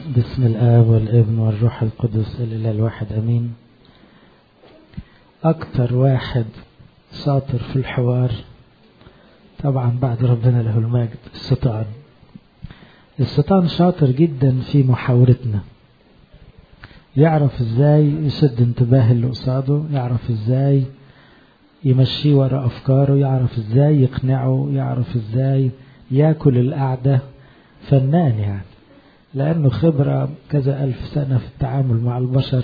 بسم الآب والابن والروح القدس الإله الواحد أمين أكتر واحد شاطر في الحوار طبعا بعد ربنا له المجد الشيطان الشيطان شاطر جدا في محاورتنا يعرف ازاي يشد انتباه اللي قصاده يعرف ازاي يمشيه ورا افكاره يعرف ازاي يقنعه يعرف ازاي ياكل القعده فنان يعني لأنه خبرة كذا ألف سنة في التعامل مع البشر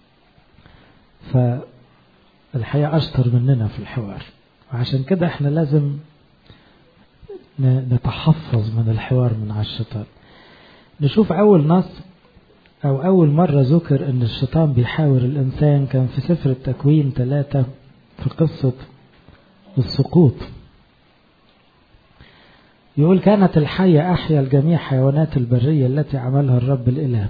فالحقيقة أشطر مننا في الحوار وعشان كده احنا لازم نتحفظ من الحوار من على الشيطان نشوف أول نص أو أول مرة ذكر أن الشيطان بيحاور الإنسان كان في سفر التكوين ثلاثة في قصة السقوط يقول كانت الحية أحيا الجميع حيوانات البرية التي عملها الرب الإله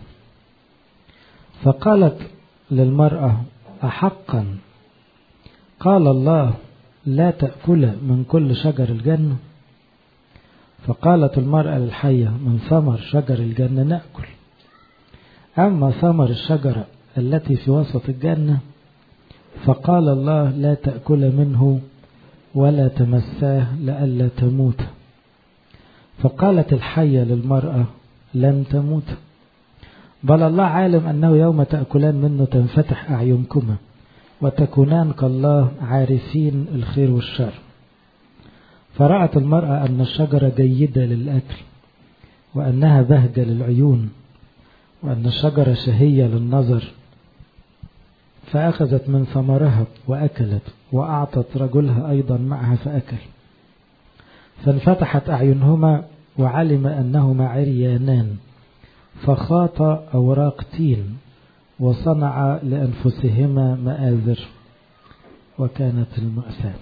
فقالت للمرأة أحقا قال الله لا تأكل من كل شجر الجنة فقالت المرأة للحية من ثمر شجر الجنة نأكل أما ثمر الشجرة التي في وسط الجنة فقال الله لا تأكل منه ولا تمساه لئلا تموت فقالت الحية للمرأة لن تموت بل الله عالم أنه يوم تأكلان منه تنفتح أعينكما وتكونان كالله عارفين الخير والشر فرأت المرأة أن الشجرة جيدة للأكل وأنها بهجة للعيون وأن الشجرة شهية للنظر فأخذت من ثمرها وأكلت وأعطت رجلها أيضا معها فأكل فانفتحت أعينهما وعلم أنهما عريانان فخاط أوراق تين وصنع لأنفسهما مآذر وكانت المأساة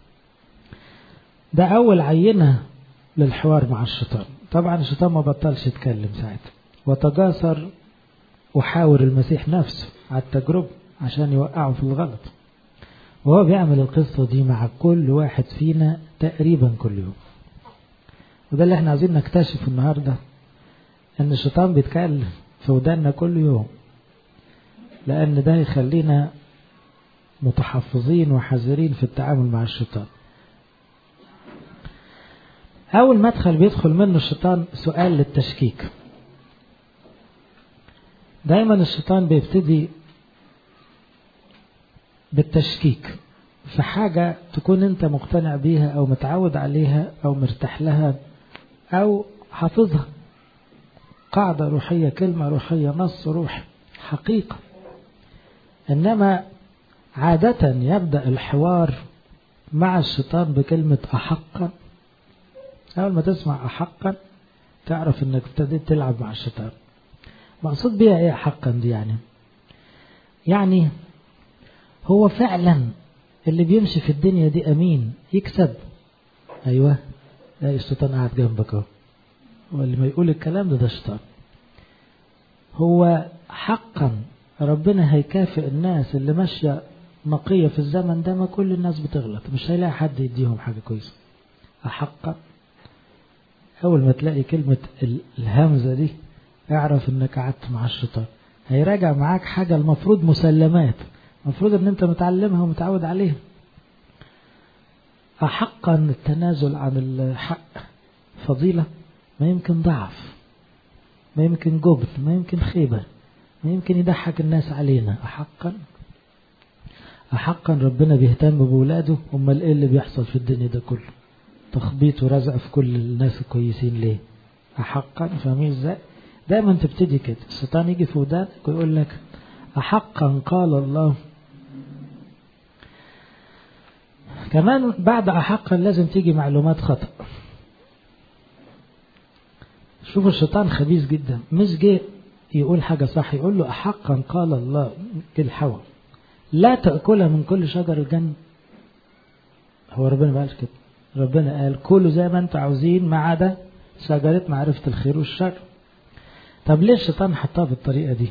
ده أول عينة للحوار مع الشيطان طبعا الشيطان ما بطلش يتكلم ساعتها وتجاسر وحاور المسيح نفسه على التجربة عشان يوقعه في الغلط وهو بيعمل القصة دي مع كل واحد فينا تقريبا كل يوم وده اللي احنا عايزين نكتشف النهاردة ان الشيطان بيتكلم في ودانا كل يوم لان ده يخلينا متحفظين وحذرين في التعامل مع الشيطان اول مدخل بيدخل منه الشيطان سؤال للتشكيك دايما الشيطان بيبتدي بالتشكيك في حاجة تكون انت مقتنع بيها او متعود عليها او مرتاح لها أو حافظها قاعدة روحية كلمة روحية نص روحي حقيقة إنما عادة يبدأ الحوار مع الشيطان بكلمة أحقا أول ما تسمع أحقا تعرف إنك ابتديت تلعب مع الشيطان مقصود بيها إيه أحقا دي يعني يعني هو فعلا اللي بيمشي في الدنيا دي أمين يكسب أيوه لا الشيطان قاعد جنبك اهو واللي ما يقول الكلام ده ده شيطان هو حقا ربنا هيكافئ الناس اللي ماشيه نقيه في الزمن ده ما كل الناس بتغلط مش هيلاقي حد يديهم حاجه كويسه أحقا أول ما تلاقي كلمة الهمزة دي اعرف انك قعدت مع الشيطان هيراجع معاك حاجة المفروض مسلمات المفروض ان انت متعلمها ومتعود عليها أحقا التنازل عن الحق فضيلة ما يمكن ضعف ما يمكن جبن ما يمكن خيبة ما يمكن يضحك الناس علينا أحقا أحقا ربنا بيهتم بولاده أمال إيه اللي بيحصل في الدنيا ده كله تخبيط ورزع في كل الناس الكويسين ليه أحقا فاهمين إزاي دايما تبتدي كده الشيطان يجي في ودانك ويقول لك أحقا قال الله كمان بعد أحقا لازم تيجي معلومات خطأ شوف الشيطان خبيث جدا مش جه يقول حاجة صح يقول له أحقا قال الله الحوى لا تأكل من كل شجر الجنة هو ربنا ما قالش كده ربنا قال كلوا زي ما انتوا عاوزين ما عدا شجرة معرفة الخير والشر طب ليه الشيطان حطها بالطريقة دي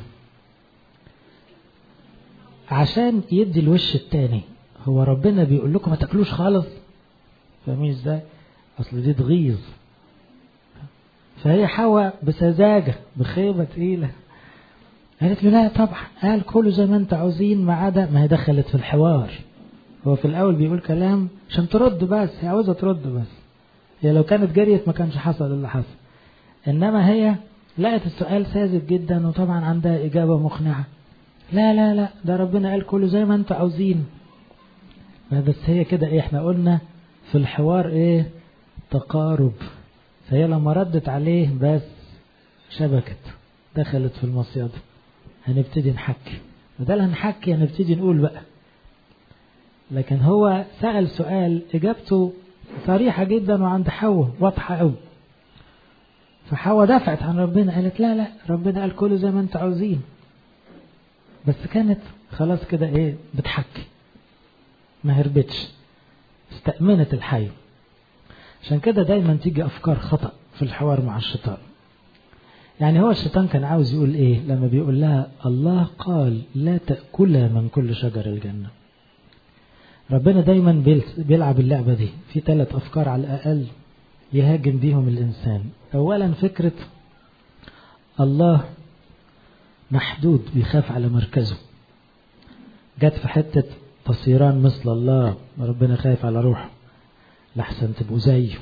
عشان يدي الوش التاني هو ربنا بيقول لكم ما تاكلوش خالص فاهمين ازاي اصل دي تغيظ فهي حواء بسذاجة بخيبة تقيلة قالت له لا طبعا قال كله زي ما انت عاوزين ما عدا ما هي دخلت في الحوار هو في الأول بيقول كلام عشان ترد بس هي عاوزة ترد بس هي لو كانت جريت ما كانش حصل اللي حصل إنما هي لقت السؤال ساذج جدا وطبعا عندها إجابة مقنعة لا لا لا ده ربنا قال كله زي ما انت عاوزين بس هي كده ايه احنا قلنا في الحوار ايه تقارب فهي لما ردت عليه بس شبكت دخلت في المصيدة هنبتدي نحكي بدل هنحكي هنبتدي نقول بقى لكن هو سأل سؤال إجابته صريحة جدا وعند حواء واضحة قوي فحواء دفعت عن ربنا قالت لا لا ربنا قال كله زي ما انت عاوزين بس كانت خلاص كده ايه بتحكي ما هربتش استأمنت الحي عشان كده دايما تيجي أفكار خطأ في الحوار مع الشيطان يعني هو الشيطان كان عاوز يقول ايه لما بيقول لها الله قال لا تأكلا من كل شجر الجنة ربنا دايما بيلعب اللعبة دي في ثلاث أفكار على الأقل يهاجم بيهم الإنسان أولا فكرة الله محدود بيخاف على مركزه جت في حتة تصيران مثل الله ربنا خايف على روحه لحسن تبقوا زيه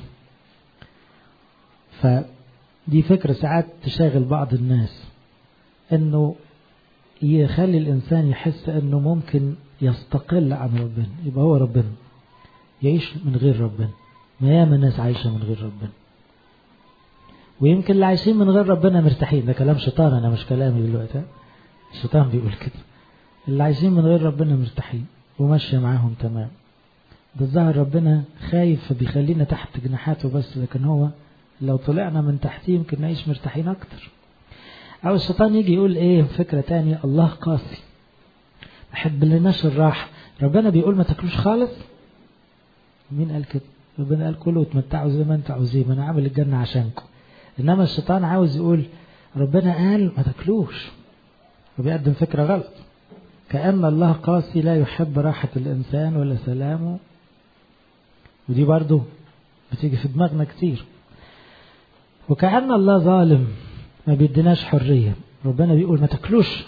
فدي فكرة ساعات تشاغل بعض الناس انه يخلي الانسان يحس انه ممكن يستقل عن ربنا يبقى هو ربنا يعيش من غير ربنا ما ياما ناس عايشة من غير ربنا ويمكن اللي عايشين من غير ربنا مرتاحين ده كلام شيطان انا مش كلامي دلوقتي الشيطان بيقول كده اللي عايشين من غير ربنا مرتاحين وماشية معاهم تمام ده الظاهر ربنا خايف فبيخلينا تحت جناحاته بس لكن هو لو طلعنا من تحتيه يمكن نعيش مرتاحين أكتر أو الشيطان يجي يقول إيه فكرة تانية الله قاسي بحب لناش الراحة ربنا بيقول ما تاكلوش خالص مين قال كده ربنا قال كلوا وتمتعوا زي ما انت عاوزين ما انا عامل الجنة عشانكم انما الشيطان عاوز يقول ربنا قال ما تاكلوش وبيقدم فكرة غلط كأن الله قاسي لا يحب راحة الإنسان ولا سلامه ودي برضو بتيجي في دماغنا كتير وكأن الله ظالم ما بيديناش حرية ربنا بيقول ما تاكلوش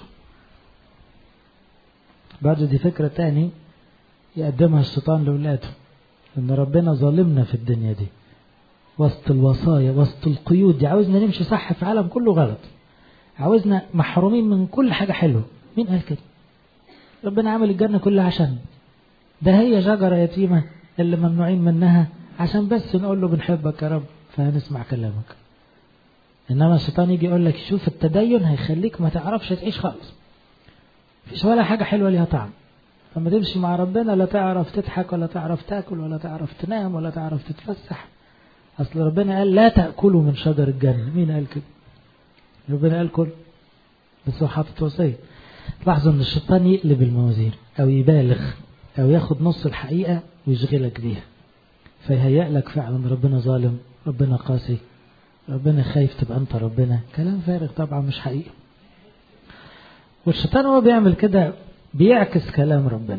برضو دي فكرة تاني يقدمها الشيطان لأولاده إن ربنا ظالمنا في الدنيا دي وسط الوصايا وسط القيود دي عاوزنا نمشي صح في عالم كله غلط عاوزنا محرومين من كل حاجة حلوة مين قال كده ربنا عمل الجنة كلها عشان ده هي شجرة يتيمة اللي ممنوعين منها عشان بس نقول له بنحبك يا رب فهنسمع كلامك انما الشيطان يجي يقول لك شوف التدين هيخليك ما تعرفش تعيش خالص مفيش ولا حاجة حلوة ليها طعم لما تمشي مع ربنا لا تعرف تضحك ولا تعرف تاكل ولا تعرف تنام ولا تعرف تتفسح اصل ربنا قال لا تاكلوا من شجر الجنة مين قال كده ربنا قال كل بس هو حاطط وصيه لاحظوا ان الشيطان يقلب الموازين او يبالغ او ياخد نص الحقيقة ويشغلك بيها فيهيأ لك فعلا ربنا ظالم ربنا قاسي ربنا خايف تبقى انت ربنا كلام فارغ طبعا مش حقيقي والشيطان هو بيعمل كده بيعكس كلام ربنا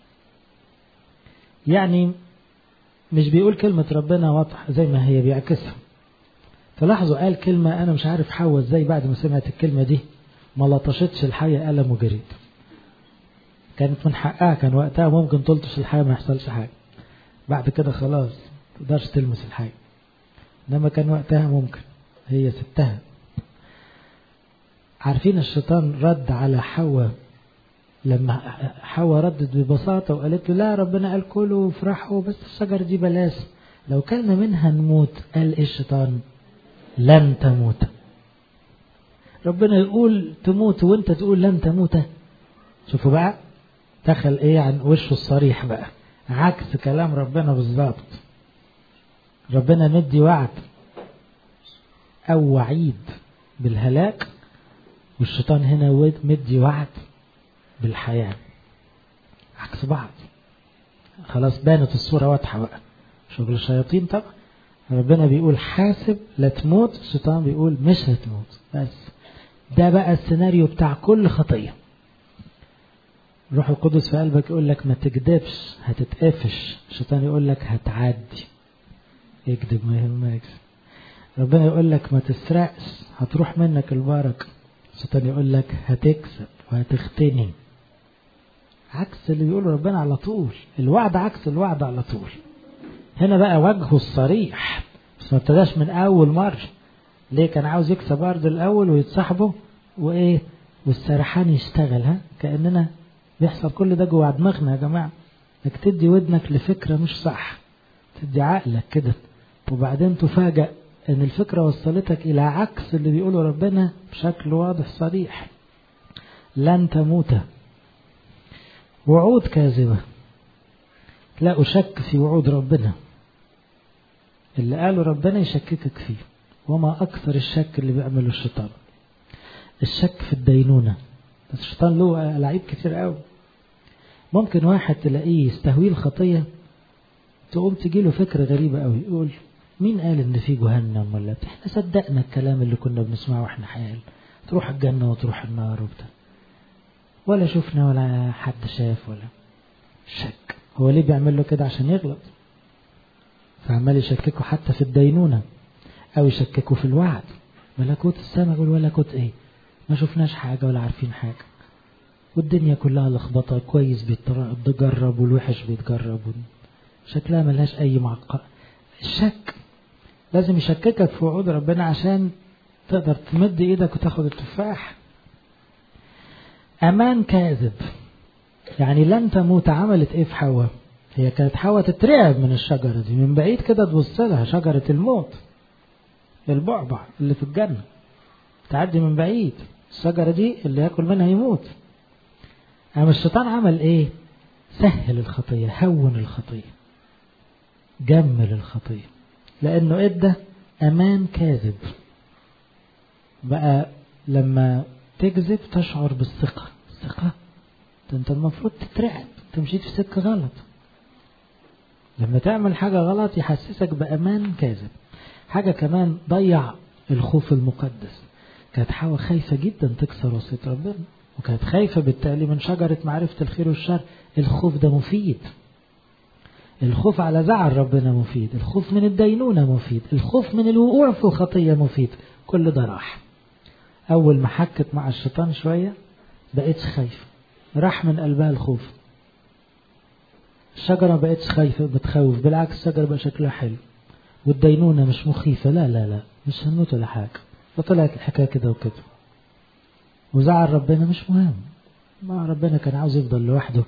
يعني مش بيقول كلمة ربنا واضحة زي ما هي بيعكسها فلاحظوا قال كلمة أنا مش عارف حواء ازاي بعد ما سمعت الكلمة دي ما لطشتش الحية قلم وجريت كانت من حقها كان وقتها ممكن تلطش الحية ما يحصلش حاجة بعد كده خلاص تقدرش تلمس الحية انما كان وقتها ممكن هي ستها عارفين الشيطان رد على حواء لما حواء ردت ببساطة وقالت له لا ربنا قال كلوا وافرحوا بس الشجر دي بلاش لو كلنا منها نموت قال ايه الشيطان لن تموت ربنا يقول تموت وانت تقول لن تموت شوفوا بقى دخل ايه عن وشه الصريح بقى عكس كلام ربنا بالظبط ربنا مدي وعد او وعيد بالهلاك والشيطان هنا مدي وعد بالحياة عكس بعض خلاص بانت الصورة واضحة بقى شغل الشياطين طبعا ربنا بيقول حاسب لا تموت الشيطان بيقول مش هتموت بس ده بقى السيناريو بتاع كل خطية روح القدس في قلبك يقول لك ما تكذبش هتتقفش الشيطان يقول لك هتعدي اكذب ما يهمكش ربنا يقول لك ما تسرقش هتروح منك البركة الشيطان يقول لك هتكسب وهتختني عكس اللي بيقوله ربنا على طول الوعد عكس الوعد على طول هنا بقى وجهه الصريح بس ما ابتداش من اول مرة ليه كان عاوز يكسب ارض الاول ويتصاحبه وايه والسرحان يشتغل ها كاننا بيحصل كل ده جوه دماغنا يا جماعه انك تدي ودنك لفكره مش صح تدي عقلك كده وبعدين تفاجأ ان الفكره وصلتك الى عكس اللي بيقوله ربنا بشكل واضح صريح لن تموت وعود كاذبه لا أشك في وعود ربنا اللي قاله ربنا يشككك فيه وما أكثر الشك اللي بيعمله الشيطان الشك في الدينونة بس الشيطان له لعيب كتير قوي ممكن واحد تلاقيه يستهويه الخطية تقوم تجيله فكرة غريبة قوي يقول مين قال ان في جهنم ولا بتاع احنا صدقنا الكلام اللي كنا بنسمعه واحنا حيال تروح الجنة وتروح النار وبتاع ولا شفنا ولا حد شاف ولا شك هو ليه بيعمل له كده عشان يغلط فعمال يشككه حتى في الدينونة أو يشككه في الوعد ملكوت السماء يقول ملكوت إيه ما شفناش حاجة ولا عارفين حاجة والدنيا كلها لخبطة كويس بيتجرب والوحش بيتجرب شكلها ملهاش أي معقد الشك لازم يشككك في وعود ربنا عشان تقدر تمد ايدك وتاخد التفاح امان كاذب يعني لن تموت عملت ايه في حواء هي كانت حواء تترعب من الشجرة دي من بعيد كده تبص لها شجرة الموت البعبع اللي في الجنة تعدي من بعيد الشجرة دي اللي ياكل منها يموت أما الشيطان عمل ايه سهل الخطية هون الخطية جمل الخطية لأنه ادى أمان كاذب بقى لما تكذب تشعر بالثقة الثقة انت المفروض تترعب انت مشيت في سكة غلط لما تعمل حاجة غلط يحسسك بأمان كاذب حاجة كمان ضيع الخوف المقدس كانت حواء خايفة جدا تكسر وصية ربنا وكانت خايفة بالتالي من شجرة معرفة الخير والشر الخوف ده مفيد الخوف على زعل ربنا مفيد الخوف من الدينونة مفيد الخوف من الوقوع في الخطية مفيد كل ده راح أول ما حكت مع الشيطان شوية بقيتش خايفة راح من قلبها الخوف الشجرة ما بقتش خايفة بتخوف بالعكس الشجرة بقى شكلها حلو والدينونة مش مخيفة لا لا لا مش هنموت ولا حاجة فطلعت الحكاية كده وكده وزعل ربنا مش مهم ما ربنا كان عاوز يفضل لوحده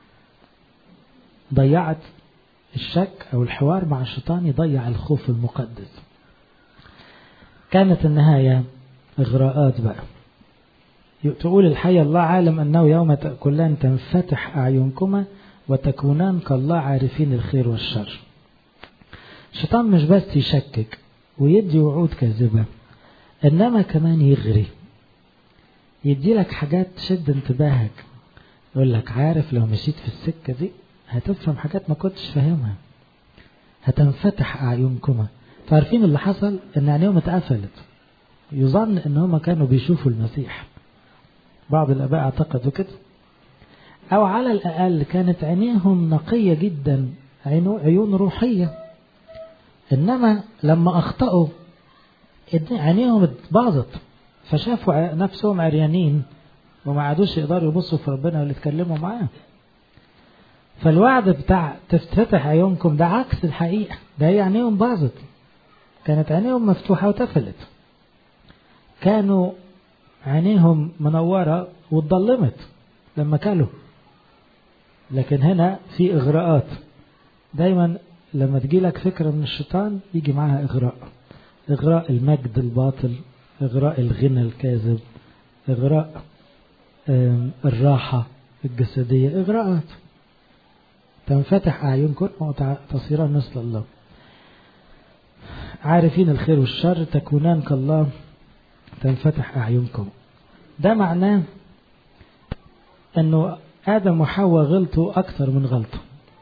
ضيعت الشك أو الحوار مع الشيطان يضيع الخوف المقدس كانت النهاية إغراءات بقى تقول الحي الله عالم أنه يوم تأكلان تنفتح أعينكما وتكونان كالله عارفين الخير والشر الشيطان مش بس يشكك ويدي وعود كاذبة إنما كمان يغري يدي لك حاجات تشد انتباهك يقول لك عارف لو مشيت في السكة دي هتفهم حاجات ما كنتش فاهمها هتنفتح أعينكما تعرفين اللي حصل إن عينيهم اتقفلت يظن إن هما كانوا بيشوفوا المسيح بعض الآباء اعتقدوا كده أو على الأقل كانت عينيهم نقية جدا عيون روحية إنما لما أخطأوا عينيهم اتباظت فشافوا نفسهم عريانين وما عادوش يقدروا يبصوا في ربنا ولا يتكلموا معاه فالوعد بتاع تفتح عيونكم ده عكس الحقيقة ده هي عينيهم باظت كانت عينيهم مفتوحة وتفلت كانوا عينيهم منورة واتضلمت لما كلوا لكن هنا في إغراءات دايما لما تجي لك فكرة من الشيطان يجي معاها إغراء إغراء المجد الباطل إغراء الغنى الكاذب إغراء الراحة الجسدية إغراءات تنفتح أعينكم وتصيران مثل الله عارفين الخير والشر تكونان كالله تنفتح أعينكم ده معناه أنه آدم وحواء غلطوا أكثر من غلطة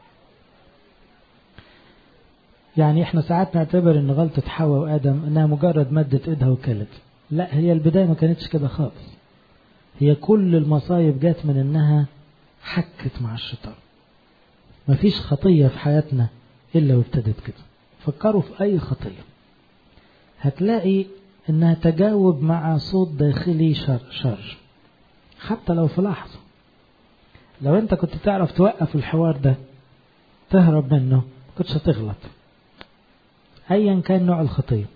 يعني احنا ساعات نعتبر ان غلطة حواء وآدم انها مجرد مدت ايدها وكلت لا هي البداية ما كانتش كده خالص هي كل المصايب جات من انها حكت مع الشيطان مفيش خطية في حياتنا إلا وابتدت كده فكروا في أي خطية هتلاقي انها تجاوب مع صوت داخلي شر, شر حتى لو في لحظة لو انت كنت تعرف توقف الحوار ده تهرب منه كنتش هتغلط ايا كان نوع الخطية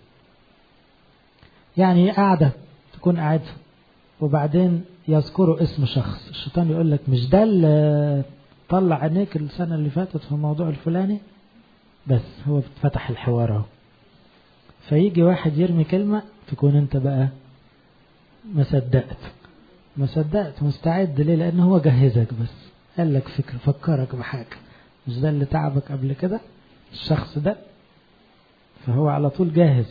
يعني قاعدة تكون قاعد وبعدين يذكروا اسم شخص الشيطان يقول لك مش ده اللي طلع عينيك السنة اللي فاتت في الموضوع الفلاني بس هو فتح الحوار اهو فيجي واحد يرمي كلمة تكون انت بقى ما صدقت ما صدقت مستعد ليه لان هو جهزك بس قال لك فكر فكرك بحاجة مش ده اللي تعبك قبل كده الشخص ده فهو على طول جاهز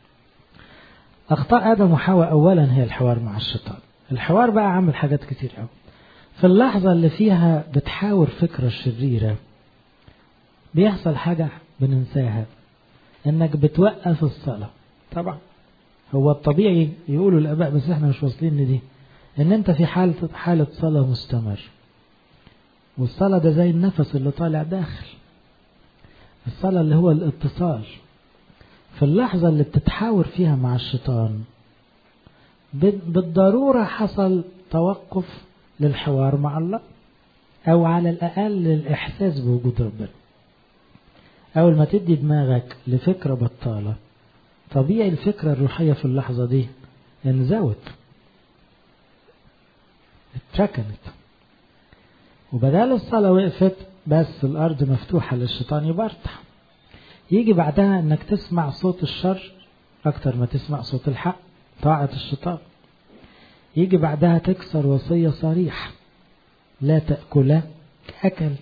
أخطاء آدم وحواء أولا هي الحوار مع الشيطان الحوار بقى عامل حاجات كتير قوي في اللحظة اللي فيها بتحاور فكرة شريرة بيحصل حاجة بننساها انك بتوقف الصلاة طبعا هو الطبيعي يقولوا الاباء بس احنا مش واصلين لدي ان انت في حالة حالة صلاة مستمر والصلاة ده زي النفس اللي طالع داخل الصلاة اللي هو الاتصال في اللحظة اللي بتتحاور فيها مع الشيطان بالضرورة حصل توقف للحوار مع الله أو على الأقل الإحساس بوجود ربنا أول ما تدي دماغك لفكرة بطالة طبيعي الفكرة الروحية في اللحظة دي انزوت اتركنت وبدال الصلاة وقفت بس الأرض مفتوحة للشيطان يبرتح يجي بعدها انك تسمع صوت الشر اكتر ما تسمع صوت الحق طاعة الشيطان يجي بعدها تكسر وصية صريحة لا تأكل أكلت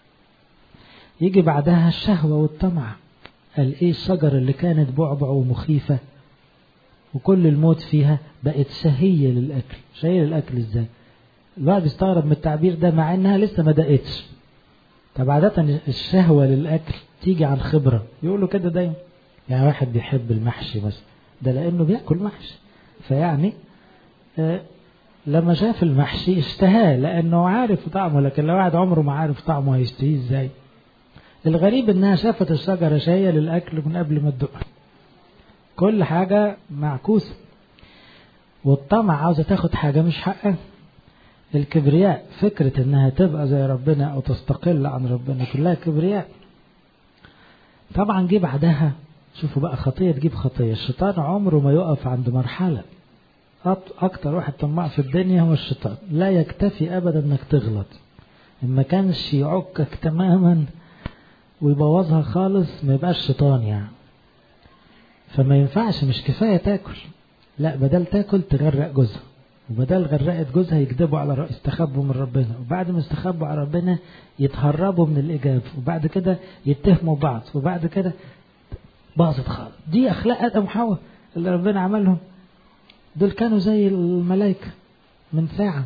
يجي بعدها الشهوة والطمع قال ايه الشجرة اللي كانت بعبع ومخيفة وكل الموت فيها بقت شهية للأكل شهية للأكل ازاي الواحد بيستغرب من التعبير ده مع انها لسه ما دقتش طب عادة الشهوة للأكل تيجي عن خبرة يقولوا كده دايما يعني واحد بيحب المحشي بس ده لأنه بياكل محشي فيعني آه لما شاف المحشي اشتهاه لأنه عارف طعمه لكن لو واحد عمره ما عارف طعمه هيشتهيه ازاي الغريب انها شافت الشجرة شهية للأكل من قبل ما تدوقها كل حاجة معكوسة والطمع عاوزة تاخد حاجة مش حقها الكبرياء فكرة انها تبقى زي ربنا او تستقل عن ربنا كلها كبرياء طبعا جه بعدها شوفوا بقى خطية تجيب خطية الشيطان عمره ما يقف عند مرحلة أكتر واحد طماع في الدنيا هو الشيطان لا يكتفي أبدا أنك تغلط إن ما كانش يعكك تماما ويبوظها خالص ما يبقاش شيطان يعني فما ينفعش مش كفاية تاكل لا بدل تاكل تغرق جوزها وبدل غرقت جوزها يكذبوا على رأي يستخبوا من ربنا وبعد ما يستخبوا على ربنا يتهربوا من الإجابة وبعد كده يتهموا بعض وبعد كده باظت خالص دي أخلاق آدم وحواء اللي ربنا عملهم دول كانوا زي الملائكة من ساعة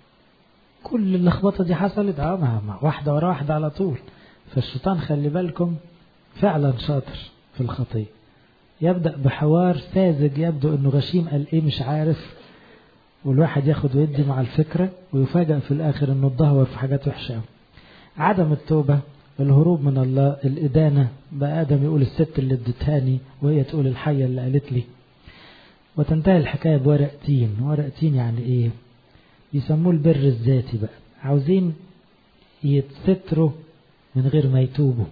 كل اللخبطة دي حصلت اه مع واحدة ورا واحدة على طول فالشيطان خلي بالكم فعلا شاطر في الخطية يبدأ بحوار ساذج يبدو انه غشيم قال ايه مش عارف والواحد ياخد ويدي مع الفكرة ويفاجأ في الآخر إنه اتدهور في حاجات وحشة عدم التوبة الهروب من الله الإدانة بقى آدم يقول الست اللي ادتهاني وهي تقول الحية اللي قالت لي وتنتهي الحكاية بورق تين ورق تين يعني إيه يسموه البر الذاتي بقى عاوزين يتستروا من غير ما يتوبوا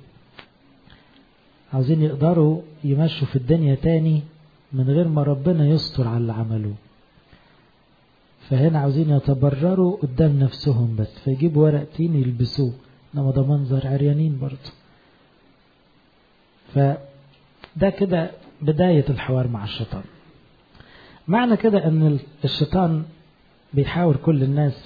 عاوزين يقدروا يمشوا في الدنيا تاني من غير ما ربنا يستر على اللي عملوه فهنا عاوزين يتبرروا قدام نفسهم بس فيجيبوا ورق تين يلبسوه انما ده منظر عريانين برضه فده كده بداية الحوار مع الشيطان معنى كده ان الشيطان بيحاور كل الناس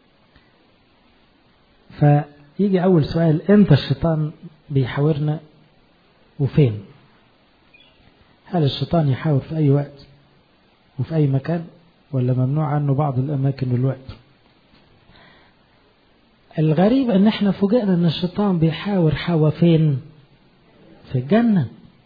فيجي اول سؤال امتى الشيطان بيحاورنا وفين هل الشيطان يحاور في اي وقت وفي اي مكان ولا ممنوع عنه بعض الأماكن والوقت الغريب ان احنا فوجئنا ان الشيطان بيحاور حوا فين في الجنة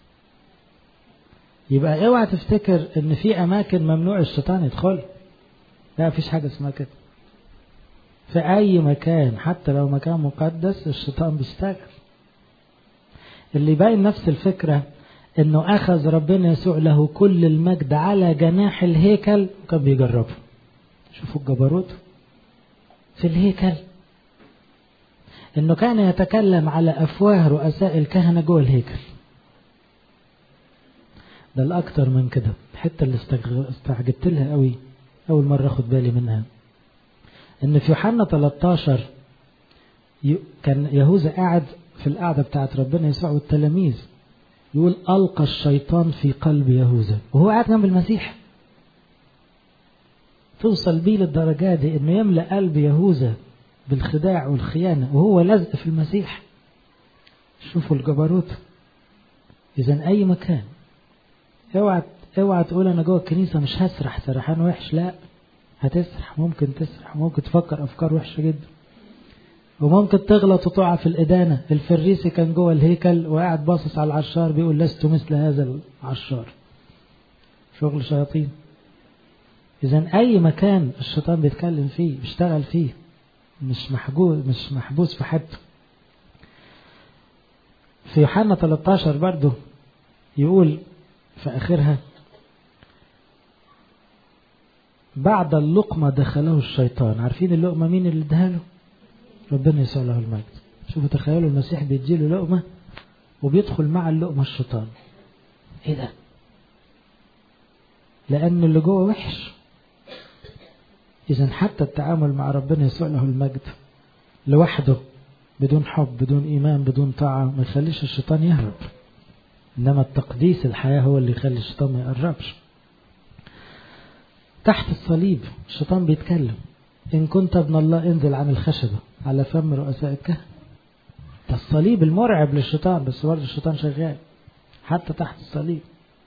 يبقى اوعى تفتكر ان في اماكن ممنوع الشيطان يدخل لا مفيش حاجة اسمها كده في اي مكان حتى لو مكان مقدس الشيطان بيشتغل اللي يبين نفس الفكرة انه اخذ ربنا يسوع له كل المجد على جناح الهيكل وكان بيجربه شوفوا الجبروت في الهيكل انه كان يتكلم على افواه رؤساء الكهنه جوه الهيكل ده الاكتر من كده الحته اللي استعجبت لها قوي اول مره اخد بالي منها ان في يوحنا 13 كان يهوذا قاعد في القعده بتاعت ربنا يسوع والتلاميذ يقول القى الشيطان في قلب يهوذا وهو قاعد جنب المسيح توصل بيه للدرجه دي انه يملا قلب يهوذا بالخداع والخيانه وهو لازق في المسيح شوفوا الجبروت اذا اي مكان اوعى اوعى تقول انا جوه الكنيسه مش هسرح سرحان وحش لا هتسرح ممكن تسرح ممكن تفكر افكار وحشه جدا وممكن تغلط وتقع في الإدانة الفريسي كان جوه الهيكل وقاعد باصص على العشار بيقول لست مثل هذا العشار شغل شياطين إذا أي مكان الشيطان بيتكلم فيه بيشتغل فيه مش محجوز مش محبوس في حد في يوحنا 13 برضه يقول في آخرها بعد اللقمة دخله الشيطان عارفين اللقمة مين اللي اداها له ربنا يسوع له المجد شوفوا تخيلوا المسيح بيديله لقمة وبيدخل مع اللقمة الشيطان ايه ده لأن اللي جوه وحش إذا حتى التعامل مع ربنا يسوع له المجد لوحده بدون حب بدون إيمان بدون طاعة ما يخليش الشيطان يهرب إنما التقديس الحياة هو اللي يخلي الشيطان ما يقربش تحت الصليب الشيطان بيتكلم إن كنت ابن الله انزل عن الخشبة على فم رؤساء الكهنة ده الصليب المرعب للشيطان بس برضه الشيطان شغال حتى تحت الصليب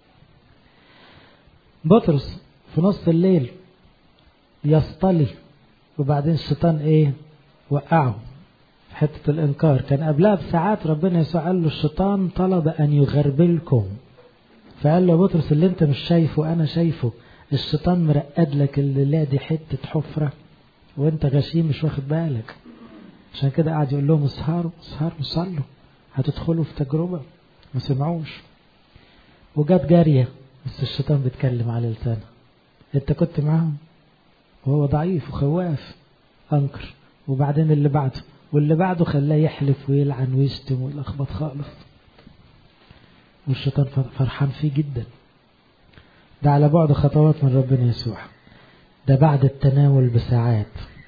بطرس في نص الليل يصطلي وبعدين الشيطان ايه وقعه في حتة الإنكار كان قبلها بساعات ربنا يسوع قال له الشيطان طلب أن يغربلكم فقال له بطرس اللي انت مش شايفه أنا شايفه الشيطان مرقد لك الليلة دي حتة حفرة وانت غشيم مش واخد بالك عشان كده قاعد يقول لهم اسهروا اسهروا صلوا هتدخلوا في تجربة ما سمعوش وجت جارية بس الشيطان بيتكلم على لسانه انت كنت معاهم وهو ضعيف وخواف انكر وبعدين اللي بعده واللي بعده خلاه يحلف ويلعن ويشتم ويلخبط خالص والشيطان فرحان فيه جدا ده على بعد خطوات من ربنا يسوع ده بعد التناول بساعات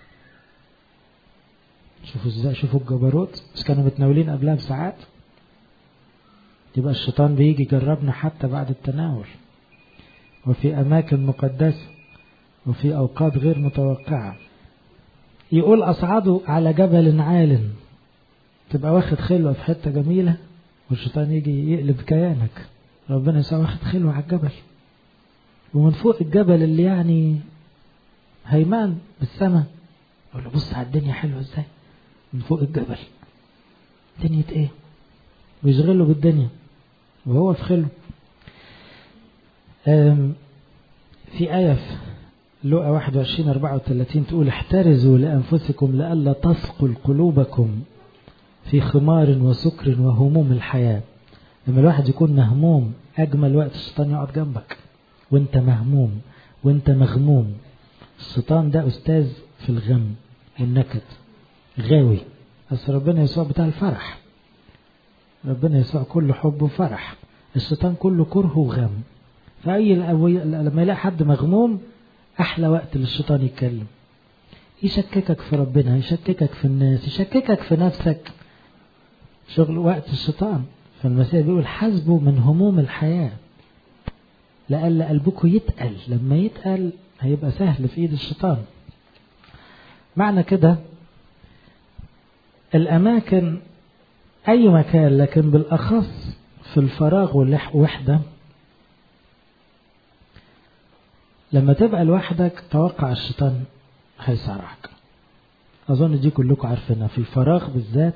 شوفوا ازاي شوفوا الجبروت بس كانوا متناولين قبلها بساعات يبقى الشيطان بيجي يجربنا حتى بعد التناول وفي أماكن مقدسة وفي أوقات غير متوقعة يقول أصعدوا على جبل عال تبقى واخد خلوة في حتة جميلة والشيطان يجي يقلب كيانك ربنا يسوع واخد خلوة على الجبل ومن فوق الجبل اللي يعني هيمان بالسماء يقول له بص على الدنيا حلوة ازاي من فوق الجبل دنيا ايه ويشغله بالدنيا وهو في خلو في آية في لوقا 21 34 تقول احترزوا لأنفسكم لئلا تثقل قلوبكم في خمار وسكر وهموم الحياة لما الواحد يكون مهموم أجمل وقت الشيطان يقعد جنبك وانت مهموم وانت مغموم الشيطان ده أستاذ في الغم والنكد غاوي بس ربنا يسوع بتاع الفرح ربنا يسوع كله حب وفرح الشيطان كله كره وغم فأي لما يلاقي حد مغموم أحلى وقت للشيطان يتكلم يشككك في ربنا يشككك في الناس يشككك في نفسك شغل وقت الشيطان فالمسيح بيقول حاسبوا من هموم الحياة لألا قلبكم يتقل لما يتقل هيبقى سهل في ايد الشيطان معنى كده الأماكن أي مكان لكن بالأخص في الفراغ والوحدة لما تبقى لوحدك توقع الشيطان هيسرعك أظن دي كلكم عارفينها في الفراغ بالذات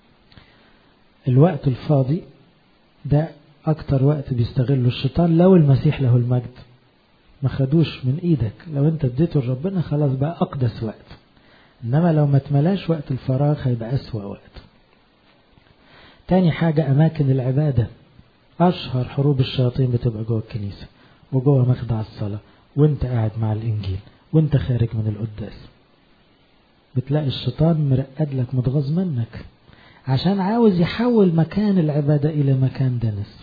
الوقت الفاضي ده أكتر وقت بيستغله الشيطان لو المسيح له المجد ما خدوش من إيدك لو أنت اديته لربنا خلاص بقى أقدس وقت إنما لو ما تملاش وقت الفراغ هيبقى أسوأ وقت تاني حاجة أماكن العبادة أشهر حروب الشياطين بتبقى جوه الكنيسة وجوه مخدع الصلاة وانت قاعد مع الإنجيل وانت خارج من القداس بتلاقي الشيطان مرقد لك متغاظ منك عشان عاوز يحول مكان العبادة إلى مكان دنس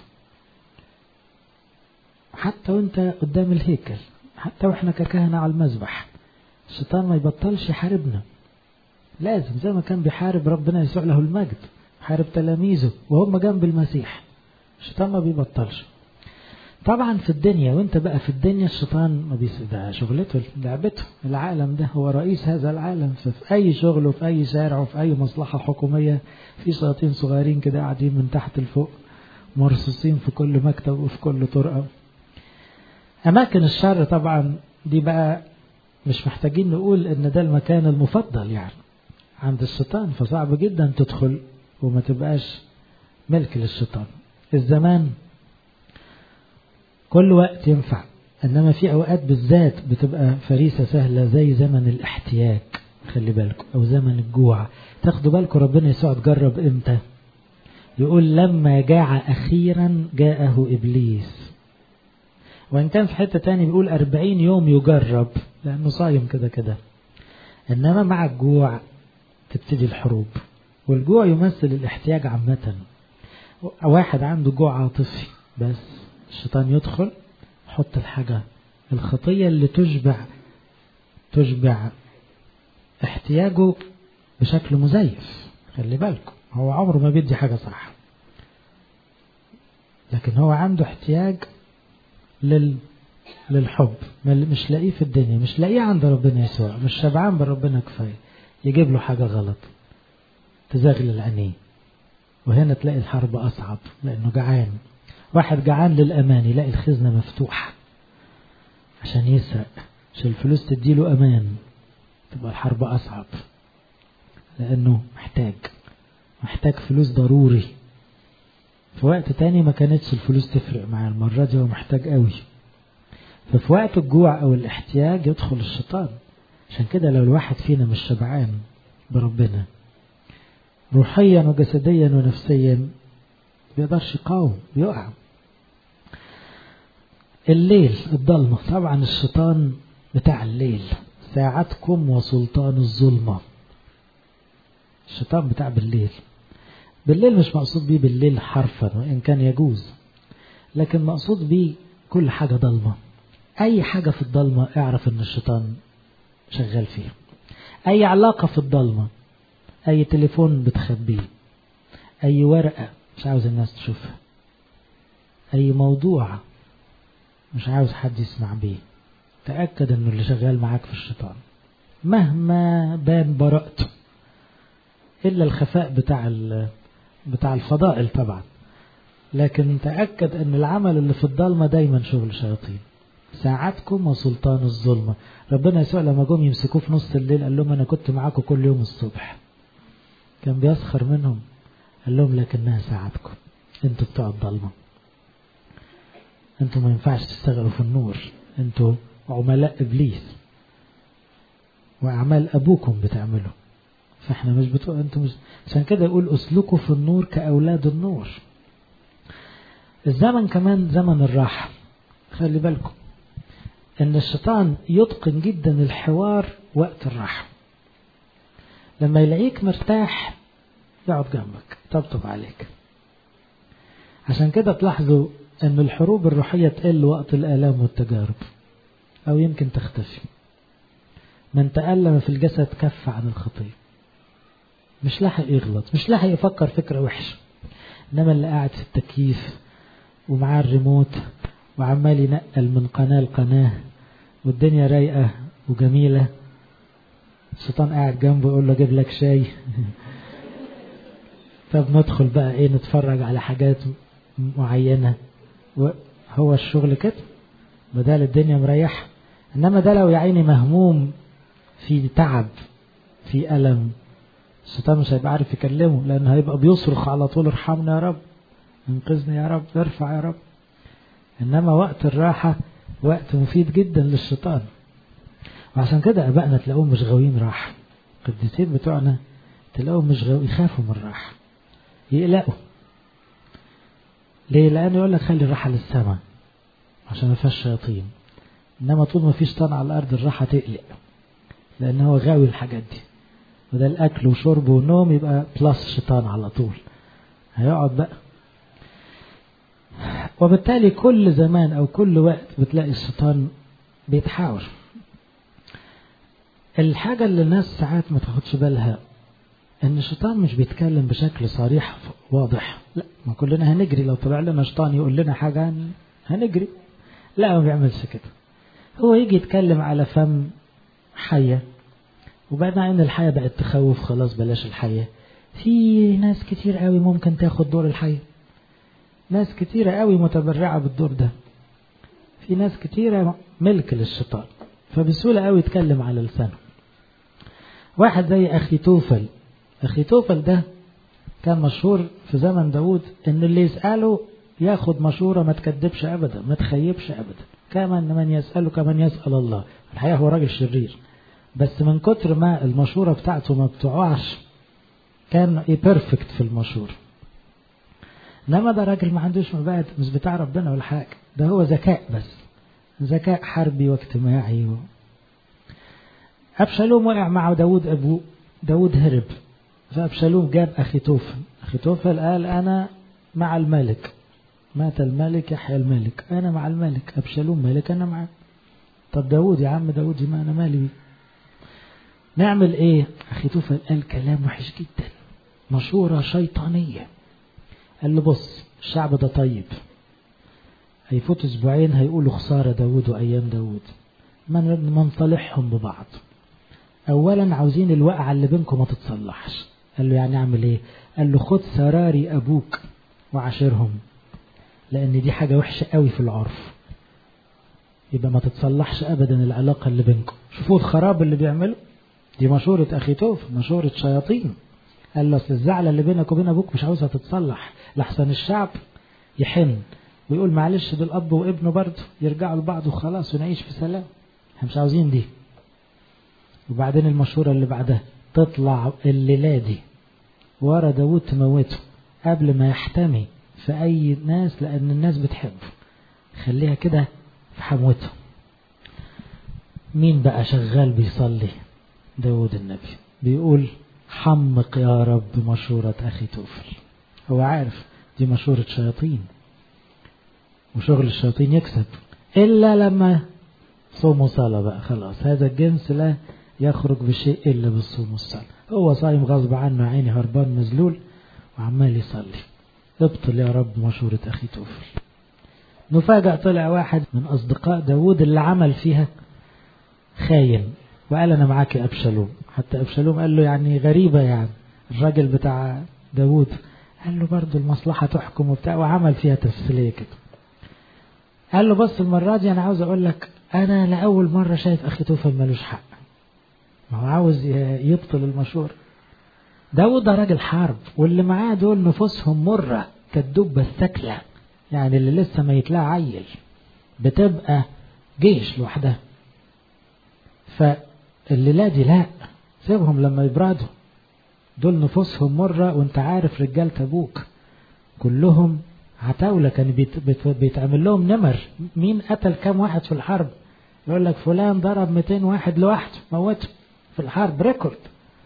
حتى وانت قدام الهيكل حتى واحنا ككهنة على المذبح الشيطان ما يبطلش يحاربنا لازم زي ما كان بيحارب ربنا يسوع له المجد حارب تلاميذه وهم جنب المسيح الشيطان ما بيبطلش طبعا في الدنيا وانت بقى في الدنيا الشيطان ما بيس ده شغلته لعبته العالم ده هو رئيس هذا العالم ففي اي شغل وفي اي شارع وفي اي مصلحة حكومية في شياطين صغيرين كده قاعدين من تحت لفوق مرصوصين في كل مكتب وفي كل طرقة اماكن الشر طبعا دي بقى مش محتاجين نقول ان ده المكان المفضل يعني عند الشيطان فصعب جدا تدخل وما تبقاش ملك للشيطان الزمان كل وقت ينفع انما في اوقات بالذات بتبقى فريسه سهله زي زمن الاحتياج خلي بالكم او زمن الجوع تاخدوا بالكم ربنا يسوع تجرب امتى يقول لما جاع اخيرا جاءه ابليس وان كان في حته تاني بيقول أربعين يوم يجرب لانه صايم كده كده انما مع الجوع تبتدي الحروب والجوع يمثل الاحتياج عامه واحد عنده جوع عاطفي بس الشيطان يدخل يحط الحاجة الخطية اللي تشبع تشبع احتياجه بشكل مزيف خلي بالكم هو عمره ما بيدي حاجة صح لكن هو عنده احتياج لل للحب مش لاقيه في الدنيا مش لاقيه عند ربنا يسوع مش شبعان بربنا كفاية يجيب له حاجة غلط تزغلل عينيه وهنا تلاقي الحرب أصعب لأنه جعان واحد جعان للأمان يلاقي الخزنة مفتوحة عشان يسرق عشان الفلوس تديله أمان تبقى الحرب أصعب لأنه محتاج محتاج فلوس ضروري في وقت تاني ما كانتش الفلوس تفرق معاه المرة دي هو محتاج قوي ففي وقت الجوع أو الاحتياج يدخل الشيطان عشان كده لو الواحد فينا مش شبعان بربنا روحيا وجسديا ونفسيا بيقدرش يقاوم بيقع الليل الضلمة طبعا الشيطان بتاع الليل ساعتكم وسلطان الظلمة الشيطان بتاع بالليل بالليل مش مقصود بيه بالليل حرفا وإن كان يجوز لكن مقصود بيه كل حاجة ضلمة أي حاجة في الضلمة اعرف إن الشيطان شغال فيها أي علاقة في الضلمة أي تليفون بتخبيه أي ورقة مش عاوز الناس تشوفها أي موضوع مش عاوز حد يسمع بيه تأكد إنه اللي شغال معاك في الشيطان مهما بان براءته إلا الخفاء بتاع بتاع الفضائل طبعا لكن تأكد أن العمل اللي في الضلمة دايما شغل شياطين ساعتكم وسلطان الظلمة ربنا يسوع لما جم يمسكوه في نص الليل قال لهم أنا كنت معاكم كل يوم الصبح كان بيسخر منهم قال لهم لكنها ساعتكم انتوا بتوع الضلمة انتوا ما ينفعش تشتغلوا في النور انتوا عملاء ابليس واعمال ابوكم بتعملوا فاحنا مش بتوع انتوا مش عشان كده يقول اسلكوا في النور كاولاد النور الزمن كمان زمن الراحة خلي بالكم ان الشيطان يتقن جدا الحوار وقت الراحة لما يلاقيك مرتاح يقعد جنبك طبطب عليك عشان كده تلاحظوا ان الحروب الروحية تقل وقت الآلام والتجارب او يمكن تختفي من تألم في الجسد كف عن الخطية مش لاحق يغلط مش لاحق يفكر فكرة وحشة انما اللي قاعد في التكييف ومعاه الريموت وعمال ينقل من قناة لقناة والدنيا رايقة وجميلة الشيطان قاعد جنبه يقول له اجيب لك شاي طب ندخل بقى ايه نتفرج على حاجات معينة هو الشغل كده بدل الدنيا مريحة انما ده لو يا عيني مهموم في تعب في ألم الشيطان مش هيبقى عارف يكلمه لأنه هيبقى بيصرخ على طول ارحمنا يا رب انقذني يا رب ارفع يا رب إنما وقت الراحة وقت مفيد جدا للشيطان وعشان كده أبائنا تلاقوهم مش غاويين راحة القديسين بتوعنا تلاقوهم مش غاوي يخافوا من الراحة يقلقوا ليه لانه يقول لك خلي الراحه للسماء عشان ما فيهاش شياطين انما طول ما فيش شيطان على الارض الراحه تقلق لان هو غاوي الحاجات دي وده الاكل وشرب ونوم يبقى بلس شيطان على طول هيقعد بقى وبالتالي كل زمان او كل وقت بتلاقي الشيطان بيتحاور الحاجة اللي الناس ساعات ما تاخدش بالها ان الشيطان مش بيتكلم بشكل صريح واضح لا ما كلنا هنجري لو طلع لنا شيطان يقول لنا حاجة هنجري لا ما بيعملش كده هو يجي يتكلم على فم حية وبعد ان الحية بقت تخوف خلاص بلاش الحية في ناس كتير قوي ممكن تاخد دور الحية ناس كتيرة قوي متبرعة بالدور ده في ناس كتيرة ملك للشيطان فبسهولة قوي يتكلم على لسانه واحد زي أخي توفل أخي توفل ده كان مشهور في زمن داود إن اللي يسأله ياخد مشورة ما تكذبش أبدا ما تخيبش أبدا كمان من يسأله كمن يسأل الله الحقيقة هو راجل شرير بس من كتر ما المشورة بتاعته ما بتقعش كان ايه بيرفكت في المشورة انما ده راجل ما عندوش مبادئ مش بتاع ربنا ولا حاجة ده هو ذكاء بس ذكاء حربي واجتماعي و... أبشالوم وقع مع داود أبوه داود هرب فأبشالوم جاب أخي توفل أخي توفل قال أنا مع الملك مات الملك يحيى الملك أنا مع الملك أبشالوم ملك أنا معاه طب داود يا عم داود ما أنا مالي بيه نعمل إيه أخي توفل قال كلام وحش جدا مشورة شيطانية قال له بص الشعب ده طيب هيفوت اسبوعين هيقولوا خسارة داود وأيام داود من منصلحهم ببعض أولا عاوزين الوقعة اللي بينكم ما تتصلحش قال له يعني أعمل إيه قال له خد سراري أبوك وعاشرهم لأن دي حاجة وحشة قوي في العرف يبقى ما تتصلحش أبدا العلاقة اللي بينكم شوفوا الخراب اللي بيعمله دي مشورة أخي توف مشورة شياطين قال له أصل الزعلة اللي بينك وبين أبوك مش عاوزها تتصلح لحسن الشعب يحن ويقول معلش دول أب وابنه برضه يرجعوا لبعض وخلاص ونعيش في سلام احنا مش عاوزين دي وبعدين المشورة اللي بعدها تطلع الليلة دي ورا داود تموته قبل ما يحتمي في أي ناس لأن الناس بتحبه خليها كده في حموته مين بقى شغال بيصلي داود النبي بيقول حمق يا رب مشورة أخي توفل هو عارف دي مشورة شياطين وشغل الشياطين يكسب إلا لما صوم وصلاة بقى خلاص هذا الجنس لا يخرج بشيء إلا بالصوم والصلاة هو صايم غصب عنه عيني هربان مذلول وعمال يصلي ابطل يا رب مشورة أخي توفل نفاجأ طلع واحد من أصدقاء داود اللي عمل فيها خاين وقال أنا معاك يا أبشالوم حتى أبشالوم قال له يعني غريبة يعني الراجل بتاع داود قال له برضه المصلحة تحكم وبتاع وعمل فيها تسلية كده قال له بص المرة دي أنا عاوز أقول لك أنا لأول مرة شايف أخي توفل ملوش حق ما هو عاوز يبطل المشورة داود ده راجل حرب واللي معاه دول نفوسهم مرة كالدبة الثكلة يعني اللي لسه ما يتلاقى عيل بتبقى جيش لوحدها فالليلة دي لا سيبهم لما يبردوا دول نفوسهم مرة وانت عارف رجالة ابوك كلهم عتاولة كان بيت بيت بيتعمل لهم نمر مين قتل كام واحد في الحرب يقول لك فلان ضرب 200 واحد لوحده موته في الحرب ريكورد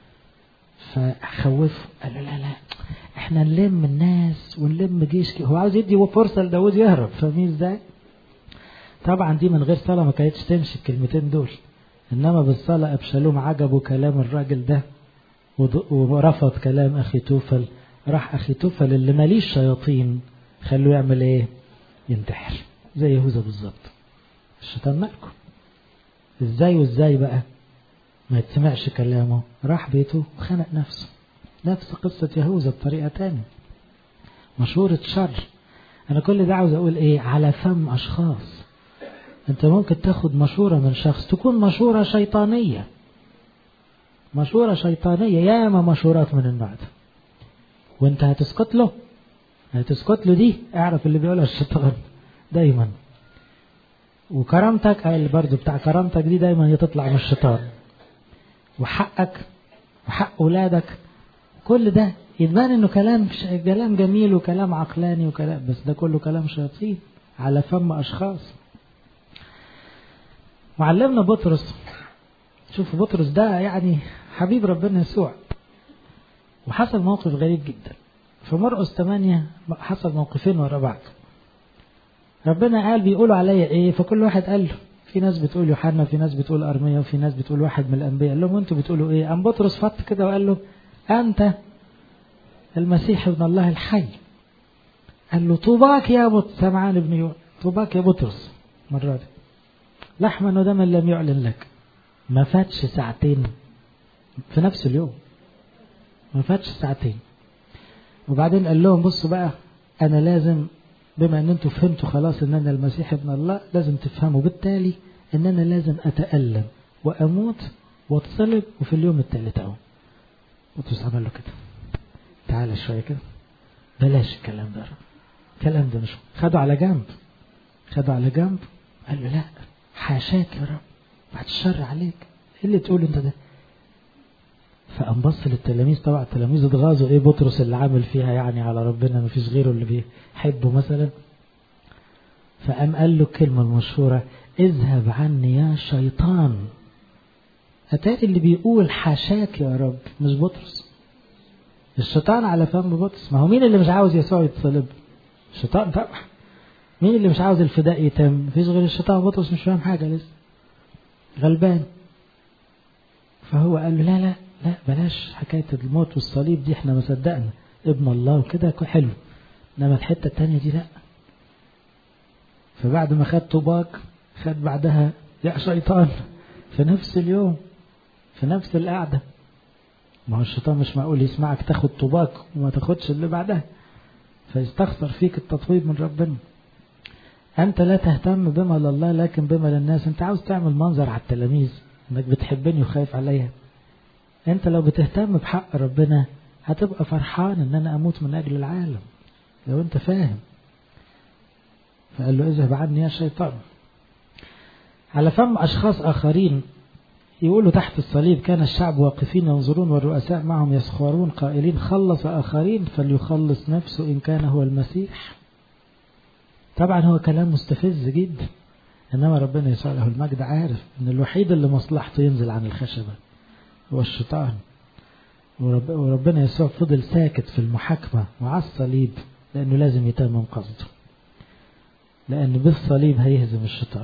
فخوفه قال له لا لا احنا نلم الناس ونلم جيش هو عاوز يدي فرصة لداود يهرب فاهمين ازاي طبعا دي من غير صلاة ما كانتش تمشي الكلمتين دول انما بالصلاة ابشالوم عجبه كلام الراجل ده ورفض كلام اخي توفل راح اخي توفل اللي ماليش شياطين خلوه يعمل ايه ينتحر زي يهوذا بالظبط الشيطان مالكم ازاي وازاي بقى ما يتسمعش كلامه راح بيته وخنق نفسه نفس قصة يهوذا بطريقة تانية مشورة شر أنا كل ده عاوز أقول إيه على فم أشخاص أنت ممكن تاخد مشورة من شخص تكون مشورة شيطانية مشورة شيطانية ياما مشورات من النوع ده وأنت هتسكت له هتسكت له دي اعرف اللي بيقولها الشيطان دايما وكرامتك اللي برضو بتاع كرامتك دي دايما تطلع من الشيطان وحقك وحق أولادك كل ده يتبان انه كلام كلام جميل وكلام عقلاني وكلام بس ده كله كلام شياطين على فم اشخاص معلمنا بطرس شوف بطرس ده يعني حبيب ربنا يسوع وحصل موقف غريب جدا في مرقس 8 حصل موقفين ورا بعض ربنا قال بيقولوا عليا ايه فكل واحد قال له في ناس بتقول يوحنا في ناس بتقول ارميا وفي ناس بتقول واحد من الانبياء قال لهم انتوا بتقولوا ايه قام بطرس فط كده وقال له انت المسيح ابن الله الحي قال له طوباك يا بط سمعان ابن يوم طوباك يا بطرس مرة دي لحما ودما لم يعلن لك ما فاتش ساعتين في نفس اليوم ما فاتش ساعتين وبعدين قال لهم بصوا بقى انا لازم بما ان انتوا فهمتوا خلاص ان انا المسيح ابن الله لازم تفهموا بالتالي ان انا لازم اتألم واموت واتصلب وفي اليوم الثالث اهو بطرس عمل له كده تعالى شويه كده بلاش الكلام ده الكلام ده مش خدوا على جنب خدوا على جنب قال له لا حاشاك يا رب بعد الشر عليك ايه اللي تقوله انت ده فقام بص للتلاميذ طبعا التلاميذ اتغاظوا ايه بطرس اللي عامل فيها يعني على ربنا ما فيش غيره اللي بيحبه مثلا فقام قال له الكلمة المشهورة اذهب عني يا شيطان أتاري اللي بيقول حاشاك يا رب مش بطرس الشيطان على فم بطرس ما هو مين اللي مش عاوز يسوع يتصلب الشيطان طبعا مين اللي مش عاوز الفداء يتم مفيش غير الشيطان بطرس مش فاهم حاجة لسه غلبان فهو قال له لا لا لا بلاش حكاية الموت والصليب دي احنا ما صدقنا ابن الله وكده حلو انما الحتة التانية دي لا فبعد ما خد طوباك خد بعدها يا شيطان في نفس اليوم في نفس القعدة ما هو الشيطان مش معقول يسمعك تاخد طوباك وما تاخدش اللي بعدها فيستخسر فيك التطويب من ربنا أنت لا تهتم بما لله لكن بما للناس أنت عاوز تعمل منظر على التلاميذ أنك بتحبني وخايف عليا أنت لو بتهتم بحق ربنا هتبقى فرحان أن أنا أموت من أجل العالم لو أنت فاهم فقال له اذهب عني يا شيطان على فم أشخاص آخرين يقولوا تحت الصليب كان الشعب واقفين ينظرون والرؤساء معهم يسخرون قائلين خلص آخرين فليخلص نفسه إن كان هو المسيح طبعا هو كلام مستفز جدا إنما ربنا يسوع له المجد عارف إن الوحيد اللي مصلحته ينزل عن الخشبة هو الشيطان ورب وربنا يسوع فضل ساكت في المحاكمة وعلى الصليب لأنه لازم يتمم قصده لأن بالصليب هيهزم الشيطان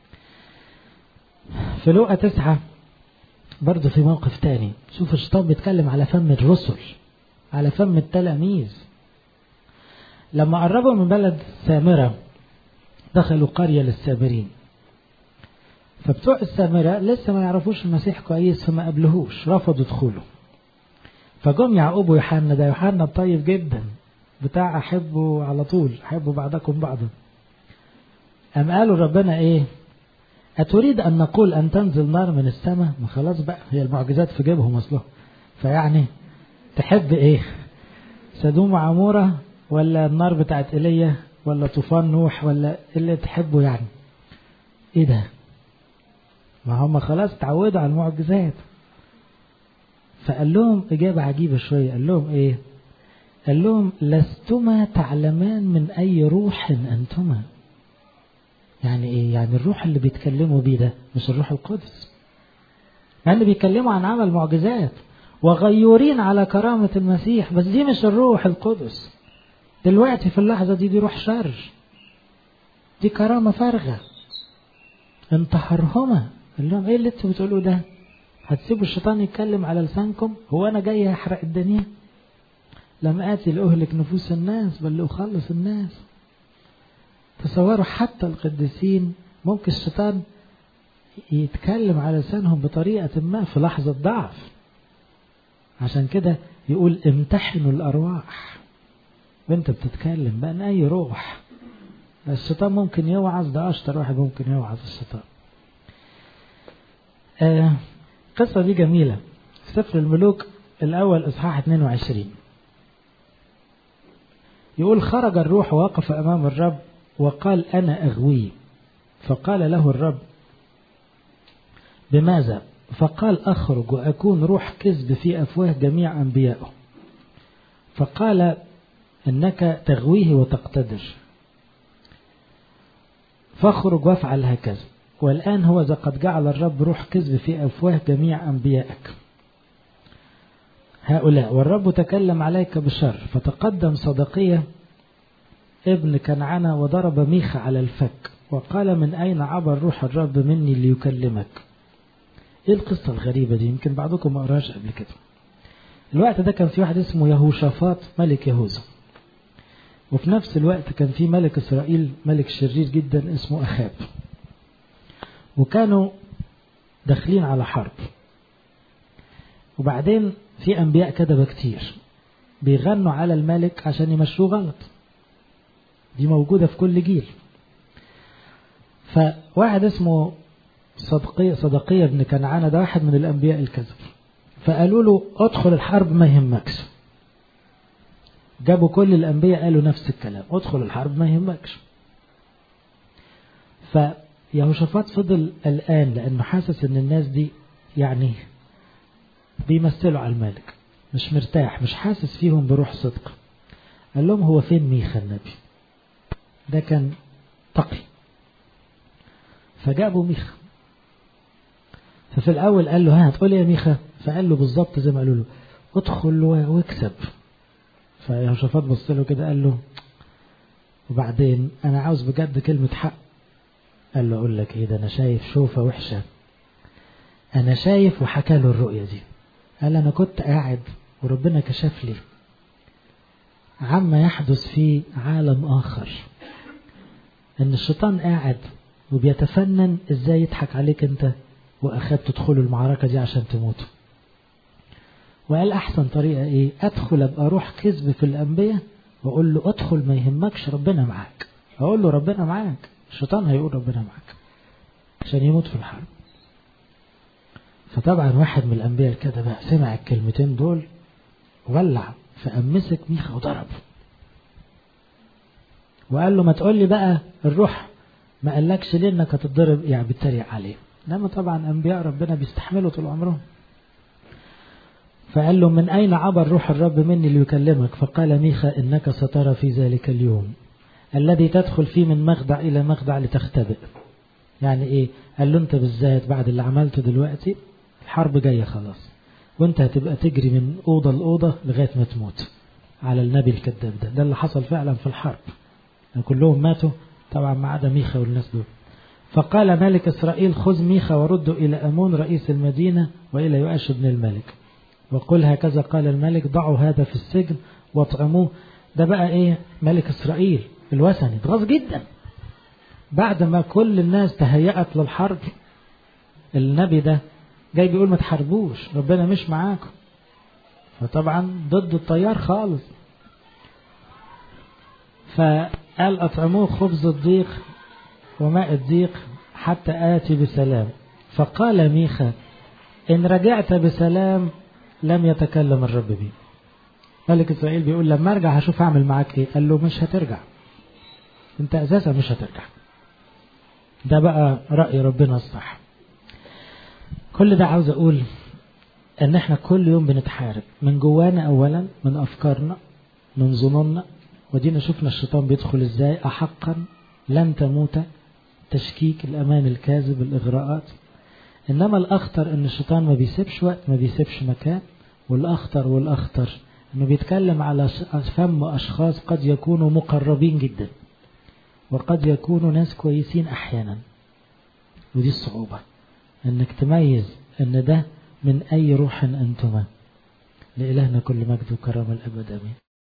في لوقا تسعة برضه في موقف تاني شوف الشيطان بيتكلم على فم الرسل على فم التلاميذ لما قربوا من بلد سامرة دخلوا قرية للسامرين فبتوع السامرة لسه ما يعرفوش المسيح كويس فما قبلهوش رفضوا دخوله فجم يعقوب ويوحنا ده يوحنا الطيب جدا بتاع أحبه على طول أحبوا بعضكم بعضا أم قالوا ربنا إيه أتريد أن نقول أن تنزل نار من السماء ما خلاص بقى هي المعجزات في جيبهم أصله فيعني تحب إيه سدوم وعمورة ولا النار بتاعت إيليا ولا طوفان نوح ولا اللي تحبه يعني إيه ده ما هم خلاص تعودوا على المعجزات فقال لهم إجابة عجيبة شوية قال لهم إيه قال لهم لستما تعلمان من أي روح أنتما يعني ايه يعني الروح اللي بيتكلموا بيه ده مش الروح القدس يعني اللي بيتكلموا عن عمل معجزات وغيورين على كرامة المسيح بس دي مش الروح القدس دلوقتي في اللحظة دي دي روح شر دي كرامة فارغة انتحرهما قال لهم ايه اللي انتوا بتقولوه ده هتسيبوا الشيطان يتكلم على لسانكم هو انا جاي احرق الدنيا لم اتي لاهلك نفوس الناس بل لاخلص الناس تصوروا حتى القديسين ممكن الشيطان يتكلم على لسانهم بطريقة ما في لحظة ضعف عشان كده يقول امتحنوا الأرواح وانت بتتكلم بأن أي روح الشيطان ممكن يوعظ ده أشطر واحد ممكن يوعظ الشيطان آه القصة دي جميلة في سفر الملوك الأول إصحاح 22 يقول خرج الروح ووقف أمام الرب وقال أنا أغوي فقال له الرب بماذا فقال أخرج وأكون روح كذب في أفواه جميع أنبيائه فقال إنك تغويه وتقتدر فاخرج وافعل هكذا والآن هو إذا قد جعل الرب روح كذب في أفواه جميع أنبيائك هؤلاء والرب تكلم عليك بشر فتقدم صدقية ابن كنعانة وضرب ميخا على الفك وقال من أين عبر روح الرب مني ليكلمك ايه القصة الغريبة دي يمكن بعضكم ما قراش قبل كده الوقت ده كان في واحد اسمه يهوشافاط ملك يهوذا وفي نفس الوقت كان في ملك إسرائيل ملك شرير جدا اسمه أخاب وكانوا داخلين على حرب وبعدين في أنبياء كذبة كتير بيغنوا على الملك عشان يمشوه غلط دي موجودة في كل جيل فواحد اسمه صدقية, صدقية بن كنعانة ده واحد من الأنبياء الكذب فقالوا له ادخل الحرب ما يهمكش جابوا كل الأنبياء قالوا نفس الكلام ادخل الحرب ما يهمكش فيهوشافاط فضل الآن لأنه حاسس إن الناس دي يعني بيمثلوا على الملك مش مرتاح مش حاسس فيهم بروح صدق قال لهم هو فين ميخا النبي ده كان تقي فجابوا ميخا ففي الأول قال له ها هتقول يا ميخا فقال له بالظبط زي ما قالوا له ادخل واكسب فيهوشافاط بص له كده قال له وبعدين أنا عاوز بجد كلمة حق قال له أقول لك إيه ده أنا شايف شوفة وحشة أنا شايف وحكى له الرؤية دي قال أنا كنت قاعد وربنا كشف لي عما يحدث في عالم آخر إن الشيطان قاعد وبيتفنن إزاي يضحك عليك أنت وأخذت تدخلوا المعركة دي عشان تموتوا وقال أحسن طريقة إيه أدخل أبقى أروح كذب في الأنبياء وأقول له أدخل ما يهمكش ربنا معاك أقول له ربنا معاك الشيطان هيقول ربنا معاك عشان يموت في الحرب فطبعا واحد من الأنبياء كده بقى سمع الكلمتين دول ولع فأمسك ميخا وضربه وقال له ما تقول لي بقى الروح ما قالكش ليه انك هتتضرب يعني بيتريق عليه لما طبعا انبياء ربنا بيستحملوا طول عمرهم فقال له من اين عبر روح الرب مني ليكلمك فقال ميخا انك سترى في ذلك اليوم الذي تدخل فيه من مخدع الى مخدع لتختبئ يعني ايه قال له انت بالذات بعد اللي عملته دلوقتي الحرب جايه خلاص وانت هتبقى تجري من اوضه لاوضه لغايه ما تموت على النبي الكذاب ده ده اللي حصل فعلا في الحرب كلهم ماتوا طبعا ما عدا ميخا والناس دول فقال ملك إسرائيل خذ ميخا ورده إلى أمون رئيس المدينة وإلى يؤاش بن الملك وقل هكذا قال الملك ضعوا هذا في السجن واطعموه ده بقى إيه ملك إسرائيل الوثني اتغاظ جدا بعد ما كل الناس تهيأت للحرب النبي ده جاي بيقول ما تحاربوش ربنا مش معاكم فطبعا ضد التيار خالص فقال أطعموه خبز الضيق وماء الضيق حتى آتي بسلام فقال ميخا إن رجعت بسلام لم يتكلم الرب بي ملك إسرائيل بيقول لما أرجع هشوف أعمل معاك إيه قال له مش هترجع أنت أساسا مش هترجع ده بقى رأي ربنا الصح كل ده عاوز أقول إن إحنا كل يوم بنتحارب من جوانا أولا من أفكارنا من ظنوننا ودينا شفنا الشيطان بيدخل ازاي أحقا لن تموت تشكيك الأمان الكاذب الإغراءات إنما الأخطر إن الشيطان ما بيسيبش وقت ما بيسيبش مكان والأخطر والأخطر إنه بيتكلم على فم أشخاص قد يكونوا مقربين جدا وقد يكونوا ناس كويسين أحيانا ودي الصعوبة إنك تميز إن ده من أي روح أنتما لإلهنا كل مجد وكرامة الأبد آمين